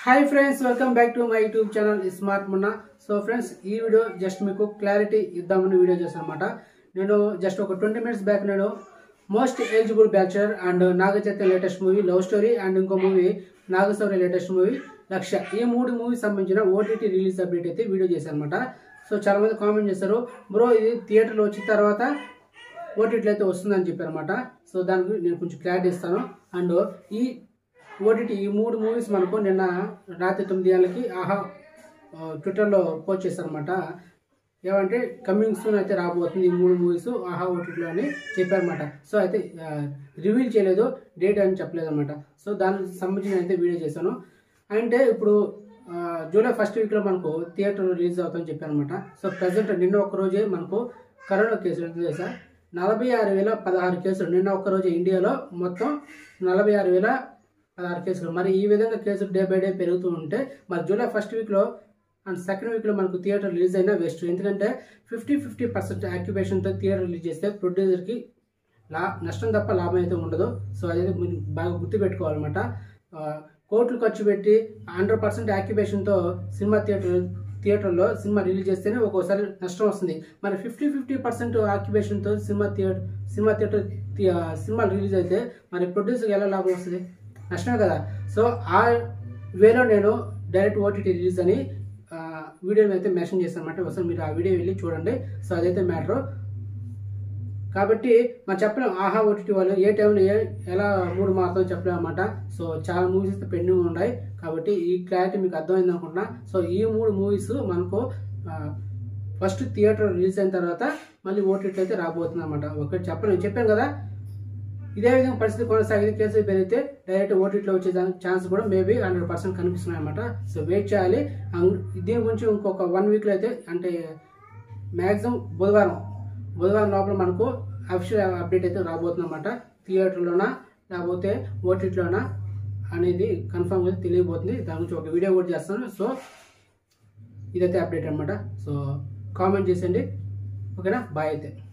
hi friends welcome back to my YouTube channel smart Munna so friends ఈ video just మీకు clarity ఇద్దామని video చేశాను అనమాట నేను జస్ట్ ఒక ట్వంటీ మినిట్స్ బ్యాక్ నేను most eligible bachelor and Naga Chaitanya latest movie love story and ఇంకో movie Naga Shaurya latest movie Lakshya ఈ మూడు మూవీ సంబంధించిన ఓటీటీ రిలీజ్ అప్డేట్ అయితే వీడియో చేశాను అనమాట సో చాలా మంది కామెంట్ చేశారు బ్రో ఇది థియేటర్లో వచ్చిన తర్వాత ఓటీటీలో అయితే వస్తుందని చెప్పారు అనమాట సో దాని గురించి నేను కొంచెం క్లారిటీ ఇస్తాను అండ్ ఈ ఓటీటీ ఈ మూడు మూవీస్ మనకు నిన్న రాత్రి తొమ్మిది గంటలకి ఆహా ఆ, ట్విట్టర్లో పోస్ట్ చేశారనమాట ఏమంటే కమింగ్ సూన్ అయితే రాబోతుంది ఈ మూడు మూవీస్ ఆహా ఓటీటీలో అని చెప్పారన్నమాట సో అయితే రివీల్ చేయలేదు డేట్ అని చెప్పలేదు అనమాట సో దానికి సంబంధించి అయితే వీడియో చేశాను అంటే ఇప్పుడు ఆ, జూలై ఫస్ట్ వీక్లో మనకు థియేటర్ రిలీజ్ అవుతుందని చెప్పాను అనమాట సో ప్రజెంట్ నిన్న ఒక రోజే మనకు కరోనా కేసులు ఎంత తెలుసా నలభై ఆరు వేల పదహారు కేసులు నిన్న ఒక్క రోజు ఇండియాలో మొత్తం నలభై ఆరు వేల పదహారు కేసులు మరి ఈ విధంగా కేసులు డే బై డే పెరుగుతూ ఉంటే మరి జూలై ఫస్ట్ వీక్లో అండ్ సెకండ్ వీక్లో మనకు థియేటర్ రిలీజ్ అయినా వేస్ట్ ఎందుకంటే ఫిఫ్టీ ఫిఫ్టీ పర్సెంట్ యాక్యుపేషన్తో థియేటర్ రిలీజ్ చేస్తే ప్రొడ్యూసర్కి లా నష్టం తప్ప లాభం అయితే ఉండదు సో అదైతే మీరు బాగా గుర్తుపెట్టుకోవాలన్నమాట ఆ, కోట్లు ఖర్చు పెట్టి హండ్రెడ్ పర్సెంట్ యాక్యుపేషన్తో సినిమా థియేటర్ థియేటర్లో సినిమా రిలీజ్ చేస్తేనే ఒక్కోసారి నష్టం వస్తుంది మరి ఫిఫ్టీ ఫిఫ్టీ పర్సెంట్ ఆక్యుపేషన్తో సినిమా థియేటర్ సినిమా థియేటర్ థి- ఆ, సినిమా రిలీజ్ అయితే మరి ప్రొడ్యూసర్కి ఎలా లాభం వస్తుంది నష్టమే కదా సో ఆ వేలో నేను డైరెక్ట్ ఓటీటీ రిలీజ్ అని ఆ, వీడియోని అయితే మెన్షన్ చేశాను అనమాట ఒకసారి మీరు ఆ వీడియో వెళ్ళి చూడండి సో అదైతే మ్యాటర్ కాబట్టి మనం చెప్పలేం ఆహా ఓటీటీ వాళ్ళు ఏ టైంలో ఏ ఎలా మూడు మాత్రం చెప్పలేం అనమాట సో చాలా మూవీస్ అయితే పెండింగ్ ఉన్నాయి కాబట్టి ఈ క్లారిటీ మీకు అర్థమైంది అనుకుంటున్నా సో ఈ మూడు మూవీస్ మనకు ఫస్ట్ థియేటర్ రిలీజ్ అయిన తర్వాత మళ్ళీ ఓటీటీ అయితే రాబోతుంది అనమాట ఒకటి చెప్పలేం చెప్పాను కదా ఇదే విధంగా పరిస్థితి కొనసాగితే కేసులు పెరిగితే డైరెక్ట్ ఓటీటీలో వచ్చే ఛాన్స్ కూడా మేబీ హండ్రెడ్ పర్సెంట్ కనిపిస్తున్నాయి అనమాట సో వెయిట్ చేయాలి అండ్ దీని గురించి ఇంకొక వన్ వీక్లో అయితే అంటే మ్యాక్సిమం బుధవారం బుధవారం లోపల మనకు అఫిషియల్ అప్డేట్ అయితే రాబోతుంది అనమాట థియేటర్లోనా లేకపోతే ఓటీటీలోనా అనేది కన్ఫర్మ్గా తెలియబోతుంది దాని గురించి ఒక వీడియో కూడా చేస్తాను సో ఇదైతే అప్డేట్ అనమాట సో కామెంట్ చేసేయండి ఓకేనా బాయ్ అయితే